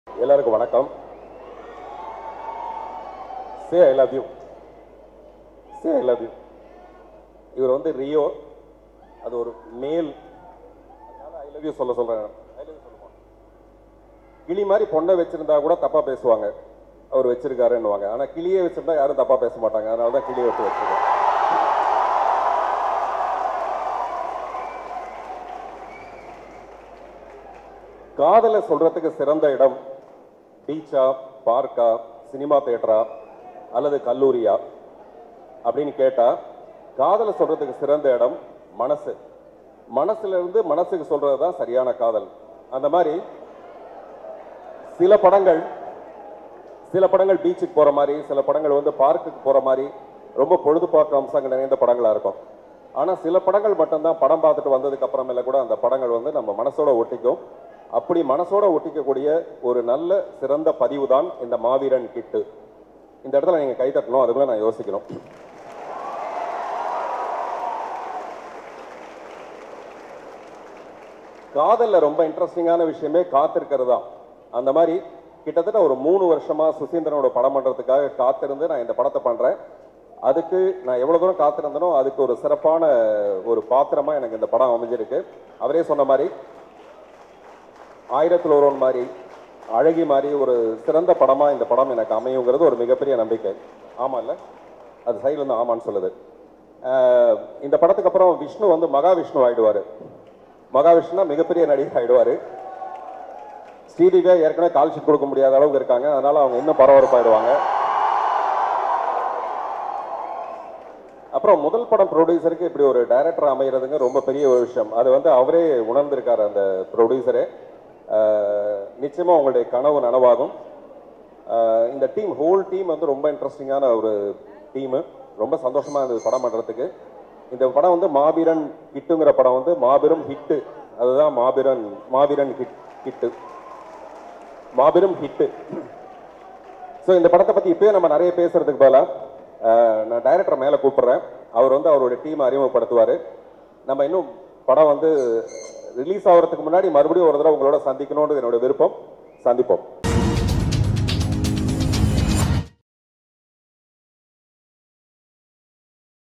எல்லாருக்கும் வணக்கம் say I love you say I love you இவர் வந்து ரியோ அது ஒரு மேல் அதனால ஐ லவ் யூ சொல்ல சொல்றேன் ஐ லவ் யூ சொல்லுவாங்க கிளி மாதிரி பொண்ணை வச்சிருந்தா கூட தப்பா பேசுவாங்க அவர் வச்சிருக்காருன்னுவாங்க ஆனா கிளியே வச்சிருந்தா யாரும் தப்பா பேச மாட்டாங்க அதனால தான் கிளியை விட்டு வச்சிருக்கேன் காதலை சொல்றதுக்கு சிறந்த இடம் பீச்சா பார்க்கா சினிமா தியேட்டரா அல்லது கல்லூரியா அப்படின்னு கேட்டா காதலை சொல்றதுக்கு சிறந்த இடம் மனசு மனசுல இருந்து மனசுக்கு சொல்றது தான் சரியான காதல் அந்த மாதிரி சில படங்கள் சில படங்கள் பீச்சுக்கு போற மாதிரி சில படங்கள் வந்து பார்க்குக்கு போற மாதிரி ரொம்ப பொழுதுபாக்கு அம்சங்கள் நிறைந்த படங்களா இருக்கும் ஆனா சில படங்கள் மட்டும்தான் படம் பார்த்துட்டு வந்ததுக்கு அப்புறமேல கூட அந்த படங்கள் வந்து நம்ம மனசோட ஒட்டிக்கும் அப்படி மனசோட ஒட்டிக்கக்கூடிய ஒரு நல்ல சிறந்த பதிவு தான் இந்த மாவீரன் கிட்டு இந்த இடத்துல நீங்க கை தட்டணும் அதுக்குள்ள நான் யோசிக்கணும் காதல்ல ரொம்ப இன்ட்ரெஸ்டிங்கான விஷயமே காத்திருக்கிறது தான் அந்த மாதிரி கிட்டத்தட்ட ஒரு மூணு வருஷமா சுசீந்திரனோட படம் பண்றதுக்காக காத்திருந்து நான் இந்த படத்தை பண்றேன் அதுக்கு நான் எவ்வளவு தூரம் காத்திருந்தனோ அதுக்கு ஒரு சிறப்பான ஒரு பாத்திரமா எனக்கு இந்த படம் அமைஞ்சிருக்கு அவரே சொன்ன மாதிரி ஆயிரத்தில் ஒருவன் மாதிரி அழகி மாதிரி ஒரு சிறந்த படமா இந்த படம் எனக்கு அமையுங்கிறது ஒரு மிகப்பெரிய நம்பிக்கை ஆமா இல்ல அது சைடுல இருந்து ஆமான்னு சொல்லுது அஹ் இந்த படத்துக்கு அப்புறம் விஷ்ணு வந்து மகாவிஷ்ணு ஆயிடுவாரு மகாவிஷ்ணுனா மிகப்பெரிய நடிகர் ஆயிடுவாரு ஸ்ரீதிகா ஏற்கனவே கால் ஷீட் கொடுக்க முடியாத அளவுக்கு இருக்காங்க அதனால அவங்க இன்னும் பரபரப்பாயிடுவாங்க அப்புறம் முதல் படம் ப்ரொடியூசருக்கு இப்படி ஒரு டைரக்டர் அமைகிறதுங்க ரொம்ப பெரிய ஒரு விஷயம் அது வந்து அவரே உணர்ந்திருக்காரு அந்த ப்ரொடியூசரே நிச்சயமா உங்களுடைய கனவு நனவாகும் ஆஹ் இந்த டீம் ஹோல் டீம் வந்து ரொம்ப இன்ட்ரெஸ்டிங்கான ஒரு டீமு ரொம்ப சந்தோஷமா இருந்தது படம் பண்றதுக்கு இந்த படம் வந்து மாபீரன் ஹிட்டுங்கிற படம் வந்து மாபெரும் ஹிட்டு அதுதான் மாபீரன் மாபீரன் ஹிட் ஹிட்டு மாபெரும் ஹிட்டு ஸோ இந்த படத்தை பத்தி இப்பயே நம்ம நிறைய பேசுறதுக்கு பதிலா ஆஹ் நான் டைரக்டர் மேல கூப்பிடுறேன் அவர் வந்து அவருடைய டீம் அறிமுகப்படுத்துவாரு நம்ம இன்னும் படம் வந்து ரிலீஸ் ஆகிறதுக்கு முன்னாடி மறுபடியும் ஒரு தடவை உங்களோட சந்திக்கணும்ன்றது என்னோட விருப்பம் சந்திப்போம்